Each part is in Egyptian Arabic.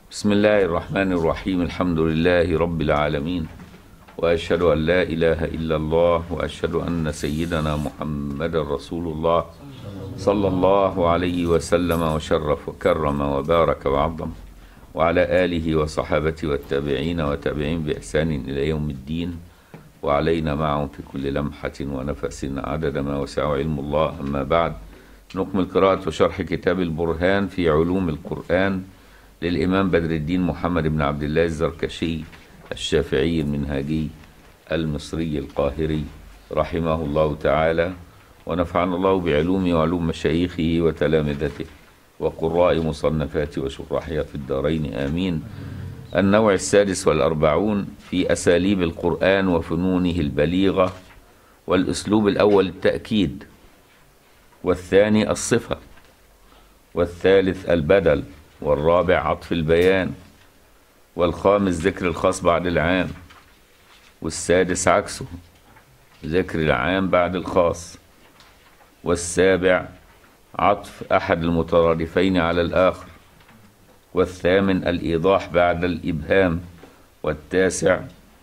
بسم الله الرحمن الرحيم الحمد لله رب العالمين واشهد ان لا اله الا الله واشهد ان سيدنا محمد رسول الله صلى الله عليه وسلم وشرف وكرم وبارك وعظم وعلى اله وصحابته والتابعين وتابعين باحسان الى يوم الدين وعلينا معهم في كل لمحه ونفس عدد ما وسع علم الله اما بعد نكمل قراءه وشرح كتاب البرهان في علوم القران للإمام بدر الدين محمد بن عبد الله الزركشي الشافعي المنهاجي المصري القاهري رحمه الله تعالى ونفعنا الله بعلومه وعلوم مشايخه وتلامذته وقراء مصنفاته وشراحها في الدارين آمين النوع السادس والأربعون في أساليب القرآن وفنونه البليغة والأسلوب الأول التأكيد والثاني الصفة والثالث البدل والرابع عطف البيان والخامس ذكر الخاص بعد العام والسادس عكسه ذكر العام بعد الخاص والسابع عطف أحد المترادفين على الآخر والثامن الإيضاح بعد الإبهام والتاسع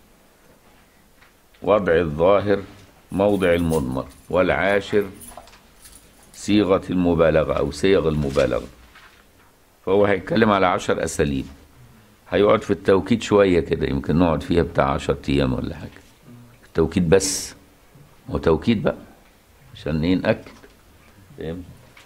وضع الظاهر موضع المضمر والعاشر صيغة المبالغة أو صيغ المبالغة فهو هيتكلم على عشر أساليب هيقعد في التوكيد شوية كده يمكن نقعد فيها بتاع عشر أيام ولا حاجة التوكيد بس هو توكيد بقى عشان ايه نأكد فاهم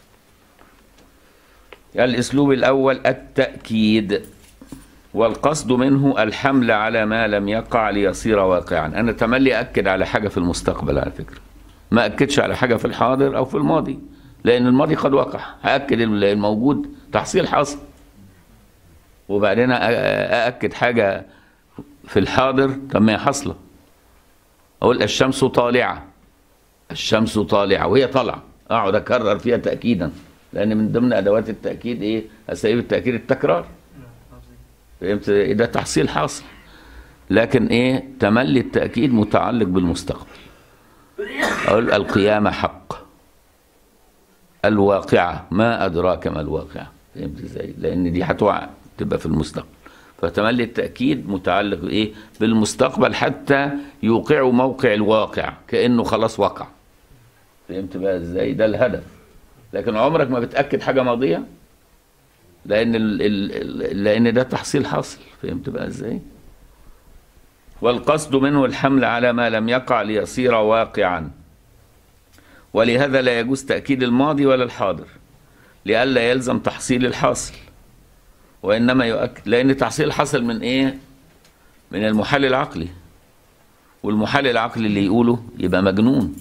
الأسلوب الأول التأكيد والقصد منه الحمل على ما لم يقع ليصير واقعا أنا تملي أكد على حاجة في المستقبل على فكرة ما أكدش على حاجة في الحاضر أو في الماضي لأن الماضي قد وقع هأكد الموجود تحصيل حاصل وبعدين أأكد حاجة في الحاضر طب ما هي حاصلة أقول الشمس طالعة الشمس طالعة وهي طالعة أقعد أكرر فيها تأكيدا لأن من ضمن أدوات التأكيد إيه؟ أساليب التأكيد التكرار فهمت ده تحصيل حاصل لكن إيه تملي التأكيد متعلق بالمستقبل أقول القيامة حق الواقعة ما أدراك ما الواقعة فهمت ازاي؟ لأن دي هتقع تبقى في المستقبل فتملي التأكيد متعلق إيه؟ بالمستقبل حتى يوقعوا موقع الواقع كأنه خلاص وقع فهمت بقى ازاي؟ ده الهدف لكن عمرك ما بتأكد حاجة ماضية لأن ال ال لأن ده تحصيل حاصل فهمت بقى ازاي؟ والقصد منه الحمل على ما لم يقع ليصير واقعا ولهذا لا يجوز تأكيد الماضي ولا الحاضر لئلا يلزم تحصيل الحاصل وإنما يؤكد لأن تحصيل الحاصل من إيه؟ من المحال العقلي والمحال العقلي اللي يقوله يبقى مجنون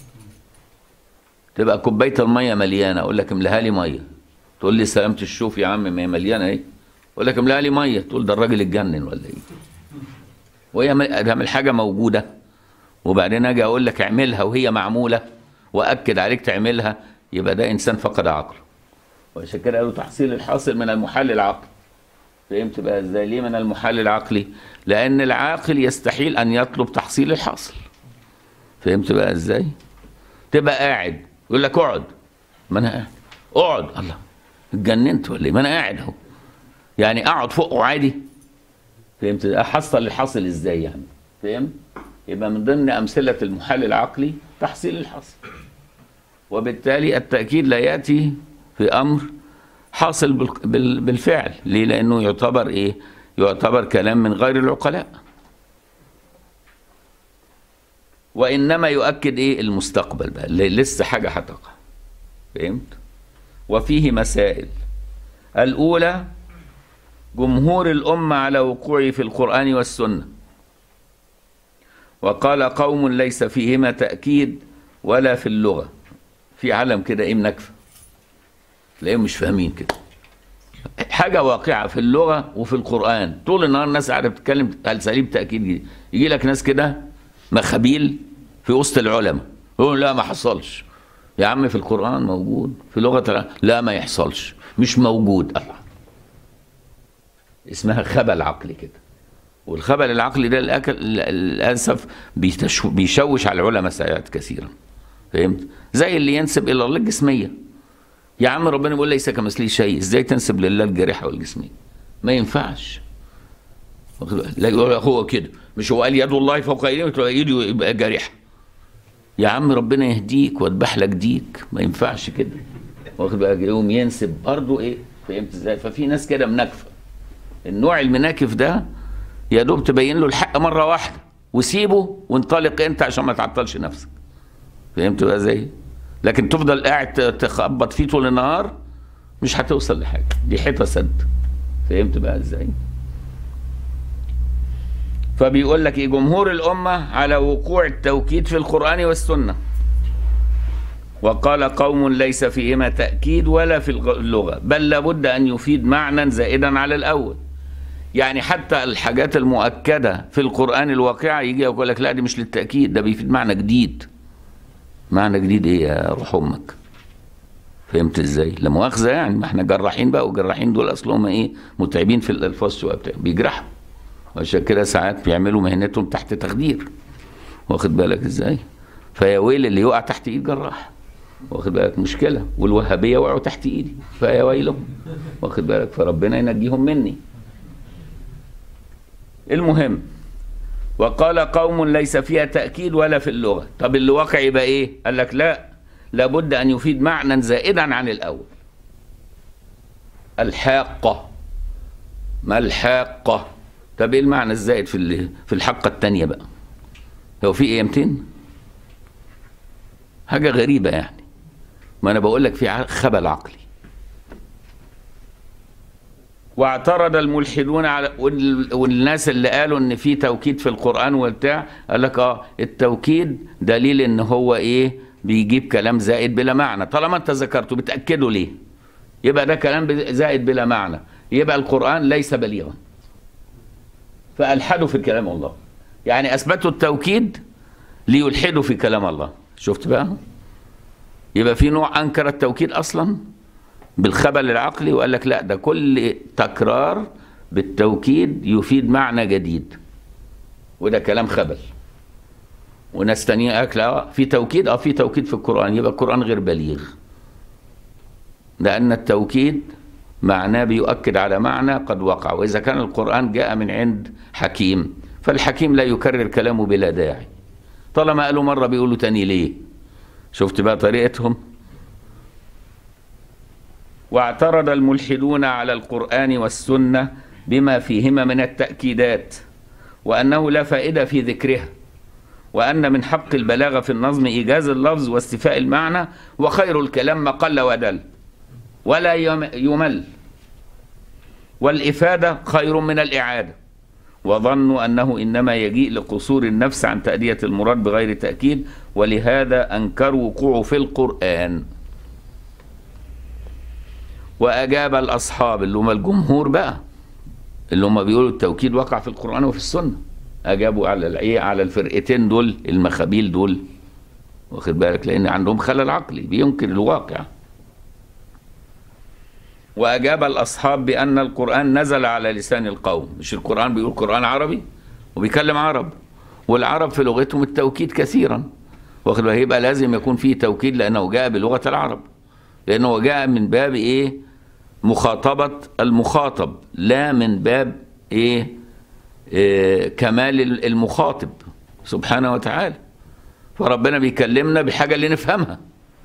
تبقى كوباية المية مليانة أقول لك املاها لي مية تقول لي سلامة الشوف يا عم ما هي مليانة إيه؟ أقول لك املاها لي مية تقول ده الراجل اتجنن ولا إيه؟ وهي ده الحاجة موجودة وبعدين أجي أقول لك اعملها وهي معمولة واكد عليك تعملها يبقى ده انسان فقد عقله وعشان كده قالوا تحصيل الحاصل من المحال العقلي فهمت بقى ازاي ليه من المحال العقلي لان العاقل يستحيل ان يطلب تحصيل الحاصل فهمت بقى ازاي تبقى قاعد يقول لك اقعد ما انا قاعد اقعد الله اتجننت ولا ايه ما انا قاعد اهو يعني اقعد فوقه عادي فهمت احصل الحاصل ازاي يعني فهمت يبقى من ضمن امثله المحال العقلي تحصيل الحاصل وبالتالي التأكيد لا يأتي في أمر حاصل بالفعل ليه لأنه يعتبر إيه يعتبر كلام من غير العقلاء وإنما يؤكد إيه المستقبل بقى اللي لسه حاجة هتقع فهمت وفيه مسائل الأولى جمهور الأمة على وقوعه في القرآن والسنة وقال قوم ليس فيهما تأكيد ولا في اللغة في عالم كده ايه منكفة تلاقيهم مش فاهمين كده حاجة واقعة في اللغة وفي القرآن طول النهار الناس قاعدة بتتكلم أساليب تأكيد يجي لك ناس كده مخابيل في وسط العلماء يقول لا ما حصلش يا عم في القرآن موجود في لغة لا ما يحصلش مش موجود الله اسمها خبل عقلي كده والخبل العقلي ده للاسف بيشوش على العلماء ساعات كثيرا فهمت زي اللي ينسب الى الله الجسميه يا عم ربنا بيقول ليس كمثله شيء ازاي تنسب لله الجارحه والجسميه ما ينفعش واخد بالك؟ لا يقول لك هو كده مش هو قال يد الله فوق ايديهم تبقى ايده يبقى جارحه يا عم ربنا يهديك واذبح لك ديك ما ينفعش كده واخد بالك يقوم ينسب برضه ايه فهمت ازاي ففي ناس كده مناكفه النوع المناكف ده يا دوب تبين له الحق مره واحده وسيبه وانطلق انت عشان ما تعطلش نفسك فهمت بقى ازاي لكن تفضل قاعد تخبط فيه طول النهار مش هتوصل لحاجه دي حيطه سد فهمت بقى ازاي فبيقول لك ايه جمهور الامه على وقوع التوكيد في القران والسنه وقال قوم ليس فيهما تاكيد ولا في الغ- اللغه بل لابد ان يفيد معنى زائدا على الاول يعني حتى الحاجات المؤكده في القران الواقعه يجي يقول لك لا دي مش للتاكيد ده بيفيد معنى جديد معنى جديد ايه يا روح امك فهمت ازاي لا مؤاخذه يعني ما احنا جراحين بقى والجراحين دول اصلهم ايه متعبين في الالفاظ شويه بتاع بيجرحوا عشان كده ساعات بيعملوا مهنتهم تحت تخدير واخد بالك ازاي فيا ويل اللي يقع تحت ايد جراح واخد بالك مشكله والوهابيه وقعوا تحت ايدي فيا ويلهم واخد بالك فربنا ينجيهم مني المهم وقال قوم ليس فيها تأكيد ولا في اللغة طب اللي واقع يبقى ايه قال لك لا لابد أن يفيد معنى زائدا عن الأول الحاقة ما الحاقة طب ايه المعنى الزائد في ال- في الحقة التانية بقى هو في ايامتين حاجة غريبة يعني ما انا بقول لك في ع- خبل عقلي واعترض الملحدون على وال- والناس اللي قالوا ان في توكيد في القران وبتاع قال لك اه التوكيد دليل ان هو ايه بيجيب كلام زائد بلا معنى طالما انت ذكرته بتاكده ليه يبقى ده كلام ب- زائد بلا معنى يبقى القران ليس بليغا فالحدوا في كلام الله يعني اثبتوا التوكيد ليلحدوا في كلام الله شفت بقى يبقى في نوع انكر التوكيد اصلا بالخبل العقلي وقال لك لا ده كل تكرار بالتوكيد يفيد معنى جديد وده كلام خبل وناس تانية قالك لا في توكيد اه في توكيد في القرآن يبقى القرآن غير بليغ لأن التوكيد معناه بيؤكد على معنى قد وقع وإذا كان القرآن جاء من عند حكيم فالحكيم لا يكرر كلامه بلا داعي طالما قالوا مرة بيقولوا تاني ليه شفت بقى طريقتهم واعترض الملحدون على القرآن والسنة بما فيهما من التأكيدات وأنه لا فائدة في ذكرها وأن من حق البلاغة في النظم إيجاز اللفظ واستيفاء المعنى وخير الكلام ما قل ودل ولا يم- يمل والإفادة خير من الإعادة وظنوا أنه إنما يجيء لقصور النفس عن تأدية المراد بغير تأكيد ولهذا أنكروا وقوعه في القرآن واجاب الاصحاب اللي هم الجمهور بقى اللي هم بيقولوا التوكيد وقع في القران وفي السنه اجابوا على الايه على الفرقتين دول المخابيل دول واخد بالك لان عندهم خلل عقلي بينكر الواقع واجاب الاصحاب بان القران نزل على لسان القوم مش القران بيقول قران عربي وبيكلم عرب والعرب في لغتهم التوكيد كثيرا واخد بالك يبقى لازم يكون فيه توكيد لانه جاء بلغه العرب لانه جاء من باب ايه مخاطبه المخاطب لا من باب ايه, إيه كمال المخاطب سبحانه وتعالى فربنا بيكلمنا بحاجه اللي نفهمها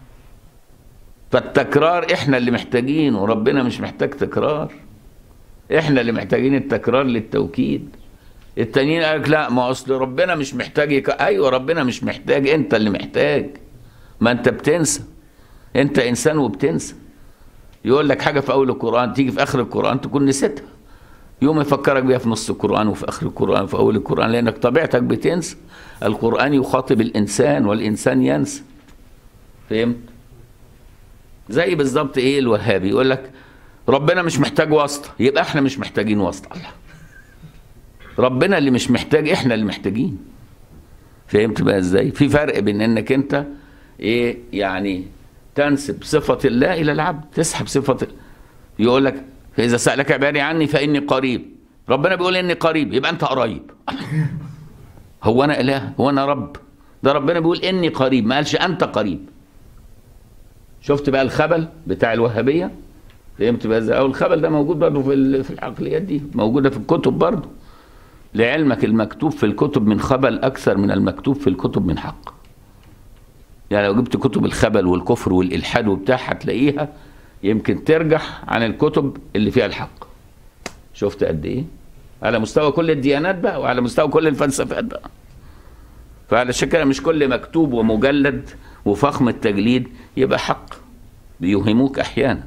فالتكرار احنا اللي محتاجينه وربنا مش محتاج تكرار احنا اللي محتاجين التكرار للتوكيد التانيين قال لك لا ما اصل ربنا مش محتاج يك... ايوه ربنا مش محتاج انت اللي محتاج ما انت بتنسى انت انسان وبتنسى يقول لك حاجه في اول القران تيجي في اخر القران تكون نسيتها يوم يفكرك بيها في نص القران وفي اخر القران وفي اول القران لانك طبيعتك بتنسى القران يخاطب الانسان والانسان ينسى فهمت زي بالظبط ايه الوهابي يقول لك ربنا مش محتاج واسطه يبقى احنا مش محتاجين واسطه الله ربنا اللي مش محتاج احنا اللي محتاجين فهمت بقى ازاي في فرق بين انك انت ايه يعني تنسب صفة الله إلى العبد تسحب صفة يقول لك فإذا سألك عبادي عني فإني قريب ربنا بيقول إني قريب يبقى أنت قريب هو أنا إله هو أنا رب ده ربنا بيقول إني قريب ما قالش أنت قريب شفت بقى الخبل بتاع الوهابية فهمت بقى ازاي؟ او الخبل ده موجود برضه في ال- في العقليات دي موجوده في الكتب برضه لعلمك المكتوب في الكتب من خبل اكثر من المكتوب في الكتب من حق يعني لو جبت كتب الخبل والكفر والالحاد وبتاع هتلاقيها يمكن ترجح عن الكتب اللي فيها الحق شفت قد ايه على مستوى كل الديانات بقى وعلى مستوى كل الفلسفات بقى فعلى كده مش كل مكتوب ومجلد وفخم التجليد يبقى حق بيوهموك احيانا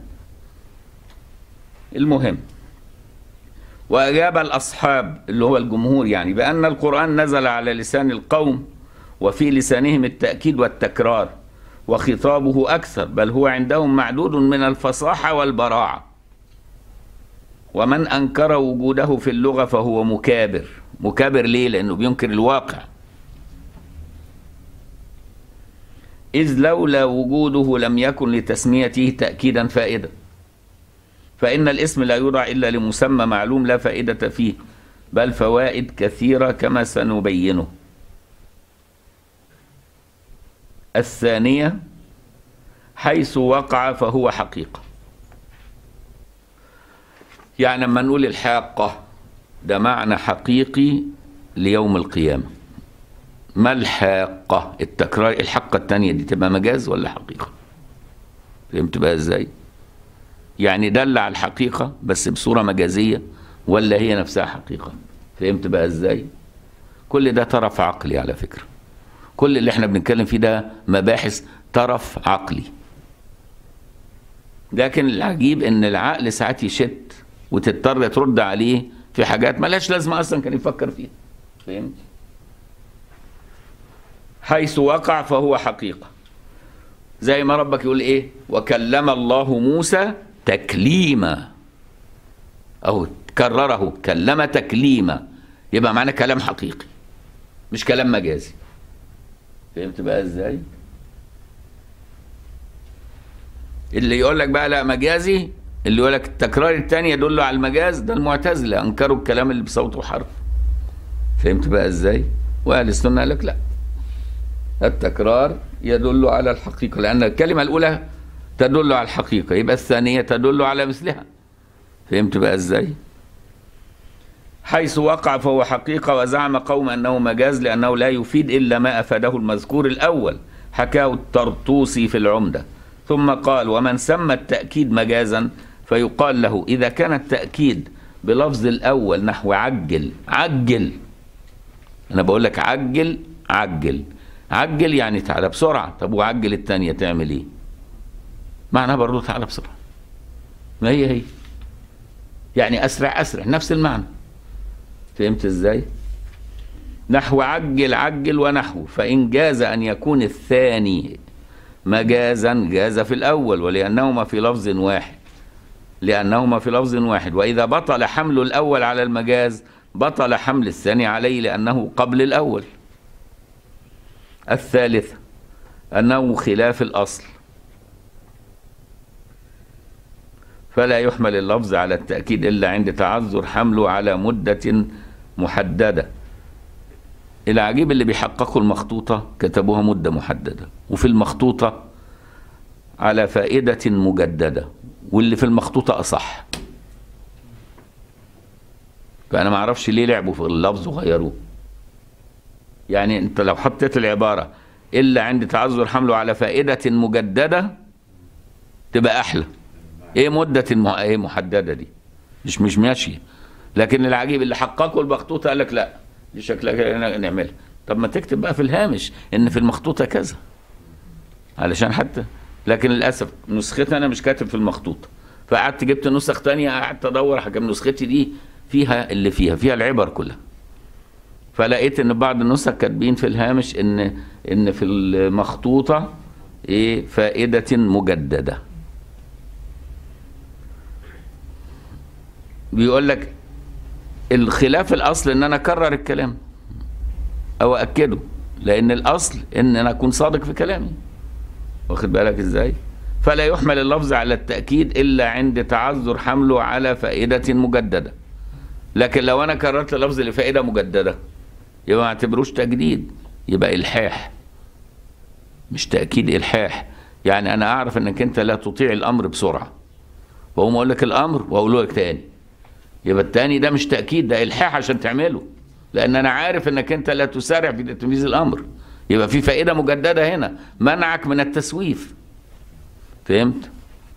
المهم واجاب الاصحاب اللي هو الجمهور يعني بان القران نزل على لسان القوم وفي لسانهم التاكيد والتكرار وخطابه اكثر بل هو عندهم معدود من الفصاحه والبراعه ومن انكر وجوده في اللغه فهو مكابر مكابر ليه لانه بينكر الواقع إذ لولا وجوده لم يكن لتسميته تأكيدا فائدة فإن الاسم لا يوضع إلا لمسمى معلوم لا فائدة فيه بل فوائد كثيرة كما سنبينه الثانية حيث وقع فهو حقيقة يعني لما نقول الحاقة ده معنى حقيقي ليوم القيامة ما الحاقة التكرار الحقة التانية دي تبقى مجاز ولا حقيقة فهمت بقى ازاي يعني دل على الحقيقة بس بصورة مجازية ولا هي نفسها حقيقة فهمت بقى ازاي كل ده طرف عقلي على فكرة كل اللي احنا بنتكلم فيه ده مباحث طرف عقلي لكن العجيب ان العقل ساعات يشت وتضطر ترد عليه في حاجات ملهاش لازمه اصلا كان يفكر فيها فهمت حيث وقع فهو حقيقه زي ما ربك يقول ايه وكلم الله موسى تكليما او كرره كلم تكليما يبقى معنى كلام حقيقي مش كلام مجازي فهمت بقى ازاي اللي يقول لك بقى لا مجازي اللي يقول لك التكرار الثاني يدل على المجاز ده المعتزله انكروا الكلام اللي بصوت وحرف فهمت بقى ازاي واهل السنه قال لك لا التكرار يدل على الحقيقه لان الكلمه الاولى تدل على الحقيقه يبقى الثانيه تدل على مثلها فهمت بقى ازاي حيث وقع فهو حقيقة وزعم قوم أنه مجاز لأنه لا يفيد إلا ما أفاده المذكور الأول حكاه الطرطوسي في العمدة ثم قال ومن سمى التأكيد مجازا فيقال له إذا كان التأكيد بلفظ الأول نحو عجل عجل أنا بقول لك عجل عجل عجل يعني تعالى بسرعة طب وعجل التانية تعمل إيه معناها برضه تعالى بسرعة ما هي هي يعني أسرع أسرع نفس المعنى فهمت ازاي نحو عجل عجل ونحو فإن جاز أن يكون الثاني مجازا جاز في الأول ولأنهما في لفظ واحد لأنهما في لفظ واحد وإذا بطل حمل الأول على المجاز بطل حمل الثاني عليه لأنه قبل الأول الثالثة أنه خلاف الأصل فلا يحمل اللفظ على التأكيد إلا عند تعذر حمله على مدة محددة العجيب اللي بيحققوا المخطوطة كتبوها مدة محددة وفي المخطوطة على فائدة مجددة واللي في المخطوطة أصح فأنا ما أعرفش ليه لعبوا في اللفظ وغيروه يعني أنت لو حطيت العبارة إلا عند تعذر حمله على فائدة مجددة تبقى أحلى ايه مدة المح... ايه محددة دي مش مش ماشية لكن العجيب اللي حققوا المخطوطة قال لك لا دي شكلها كده نعملها طب ما تكتب بقى في الهامش ان في المخطوطة كذا علشان حتى لكن للاسف نسختي انا مش كاتب في المخطوطة فقعدت جبت نسخ تانية قعدت ادور حكم نسختي دي فيها اللي فيها فيها العبر كلها فلقيت ان بعض النسخ كاتبين في الهامش ان ان في المخطوطة ايه فائدة مجددة بيقول لك الخلاف الاصل ان انا اكرر الكلام او اكده لان الاصل ان انا اكون صادق في كلامي واخد بالك ازاي فلا يحمل اللفظ على التاكيد الا عند تعذر حمله على فائده مجدده لكن لو انا كررت اللفظ لفائده مجدده يبقى ما اعتبروش تجديد يبقى الحاح مش تاكيد الحاح يعني انا اعرف انك انت لا تطيع الامر بسرعه واقوم اقول لك الامر واقوله لك تاني يبقى التاني ده مش تاكيد ده الحاح عشان تعمله لان انا عارف انك انت لا تسارع في تنفيذ الامر يبقى في فائده مجدده هنا منعك من التسويف فهمت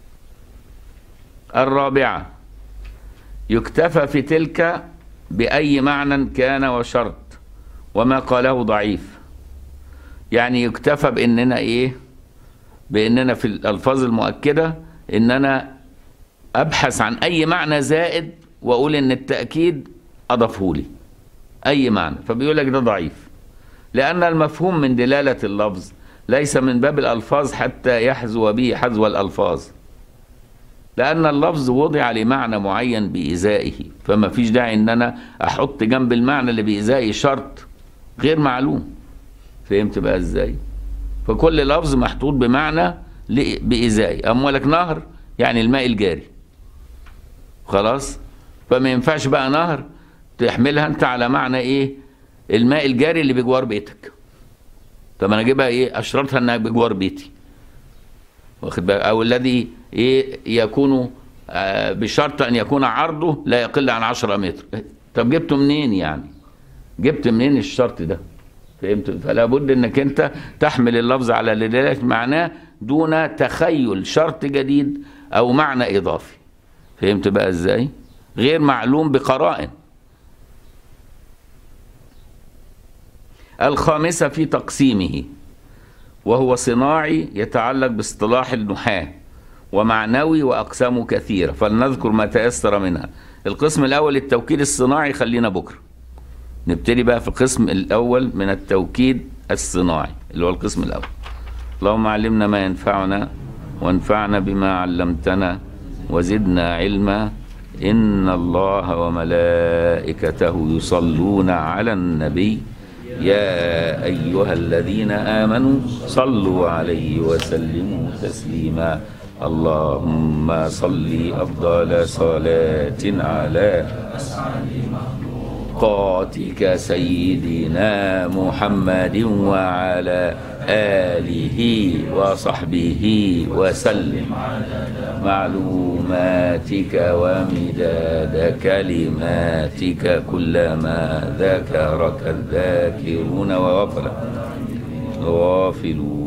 الرابعه يكتفى في تلك باي معنى كان وشرط وما قاله ضعيف يعني يكتفى باننا ايه باننا في الالفاظ المؤكده ان انا ابحث عن اي معنى زائد واقول ان التاكيد اضافه لي اي معنى فبيقول لك ده ضعيف لان المفهوم من دلاله اللفظ ليس من باب الالفاظ حتى يحذو به حذو الالفاظ لان اللفظ وضع لمعنى معين بإزائه فما فيش داعي ان انا احط جنب المعنى اللي بإزائه شرط غير معلوم فهمت بقى ازاي فكل لفظ محطوط بمعنى ل- بإزائه أموالك نهر يعني الماء الجاري خلاص فما ينفعش بقى نهر تحملها انت على معنى ايه الماء الجاري اللي بجوار بيتك طب انا اجيبها ايه اشرطها انها بجوار بيتي واخد بالك او الذي ايه يكون آه بشرط ان يكون عرضه لا يقل عن 10 متر طب جبته منين يعني جبت منين الشرط ده فهمت فلا بد انك انت تحمل اللفظ على دلاله معناه دون تخيل شرط جديد او معنى اضافي فهمت بقى ازاي غير معلوم بقرائن الخامسة في تقسيمه وهو صناعي يتعلق باصطلاح النحاة ومعنوي وأقسامه كثيرة فلنذكر ما تيسر منها القسم الأول التوكيد الصناعي خلينا بكرة نبتدي بقى في القسم الأول من التوكيد الصناعي اللي هو القسم الأول اللهم علمنا ما ينفعنا وانفعنا بما علمتنا وزدنا علما إن الله وملائكته يصلون على النبي يا أيها الذين آمنوا صلوا عليه وسلموا تسليما اللهم صل أفضل صلاة على قاتك سيدنا محمد وعلى آله وصحبه وسلم معلوماتك ومداد كلماتك كلما ذكرك الذاكرون وغفل غافلون